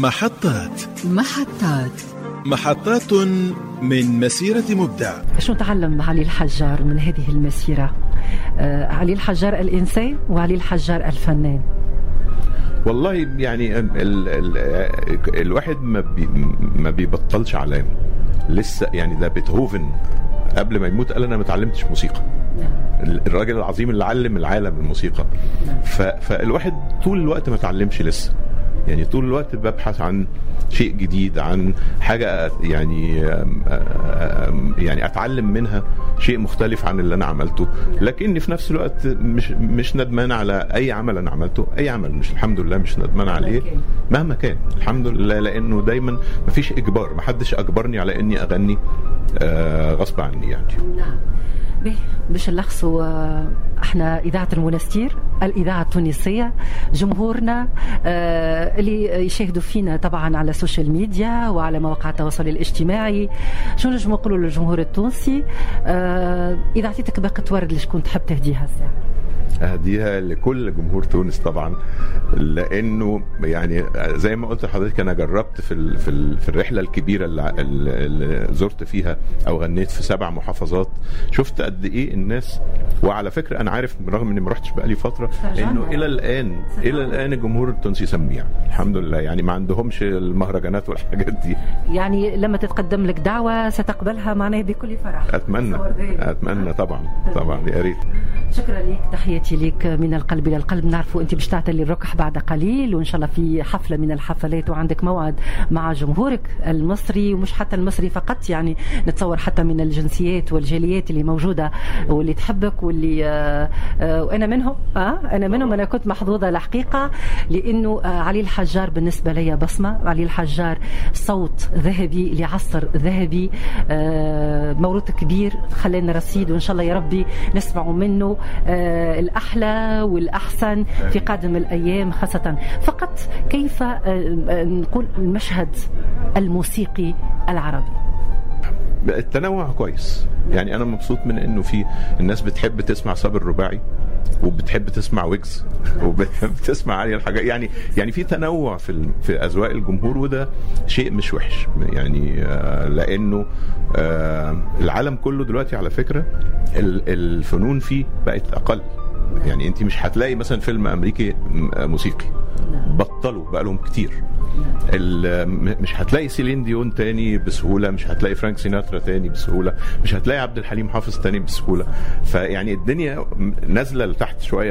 محطات محطات محطات من مسيرة مبدع شو تعلم علي الحجار من هذه المسيرة آه علي الحجار الإنسان وعلي الحجار الفنان والله يعني ال ال الواحد ما بي ما بيبطلش علام لسه يعني ده بيتهوفن قبل ما يموت قال انا ما اتعلمتش موسيقى الراجل العظيم اللي علم العالم الموسيقى ف فالواحد طول الوقت ما اتعلمش لسه يعني طول الوقت ببحث عن شيء جديد عن حاجه يعني يعني اتعلم منها شيء مختلف عن اللي انا عملته لكني في نفس الوقت مش مش ندمان على اي عمل انا عملته اي عمل مش الحمد لله مش ندمان عليه مهما كان الحمد لله لانه دايما ما فيش اجبار ما حدش اجبرني على اني اغني غصب عني يعني نعم باش نلخصوا احنا اذاعه المنستير الاذاعه التونسيه جمهورنا اه اللي يشاهدوا فينا طبعا على السوشيال ميديا وعلى مواقع التواصل الاجتماعي شو نجم نقولوا للجمهور التونسي اه اذا اعطيتك باقه ورد لشكون تحب تهديها الساعه اهديها لكل جمهور تونس طبعا لانه يعني زي ما قلت لحضرتك انا جربت في ال في, ال في الرحله الكبيره اللي, اللي زرت فيها او غنيت في سبع محافظات شفت قد ايه الناس وعلى فكره انا عارف رغم اني ما رحتش بقالي فتره انه الى الان الى الان الجمهور التونسي سميع الحمد لله يعني ما عندهمش المهرجانات والحاجات دي يعني لما تتقدم لك دعوه ستقبلها معناه بكل فرح اتمنى اتمنى طبعا طبعا يا ريت شكرا لك تحياتي لك من القلب الى القلب نعرفوا انت باش تعتلي الركح بعد قليل وان شاء الله في حفله من الحفلات وعندك موعد مع جمهورك المصري ومش حتى المصري فقط يعني نتصور حتى من الجنسيات والجاليات اللي موجوده واللي تحبك واللي آه آه وانا منهم اه انا منهم انا كنت محظوظه الحقيقه لانه آه علي الحجار بالنسبه لي بصمه علي الحجار صوت ذهبي لعصر ذهبي آه موروث كبير خلينا رصيد وان شاء الله يا ربي نسمع منه آه الأحلى والأحسن في قادم الأيام خاصة فقط كيف آه نقول المشهد الموسيقي العربي التنوع كويس يعني انا مبسوط من انه في الناس بتحب تسمع صابر الرباعي وبتحب تسمع ويجز وبتحب تسمع علي الحاجات يعني يعني في تنوع في في اذواق الجمهور وده شيء مش وحش يعني آه لانه آه العالم كله دلوقتي على فكره الفنون فيه بقت اقل يعني انت مش هتلاقي مثلا فيلم امريكي موسيقي بطلوا بقى لهم كتير مش هتلاقي سيلين ديون تاني بسهوله مش هتلاقي فرانك سيناترا تاني بسهوله مش هتلاقي عبد الحليم حافظ تاني بسهوله فيعني الدنيا نازله لتحت شويه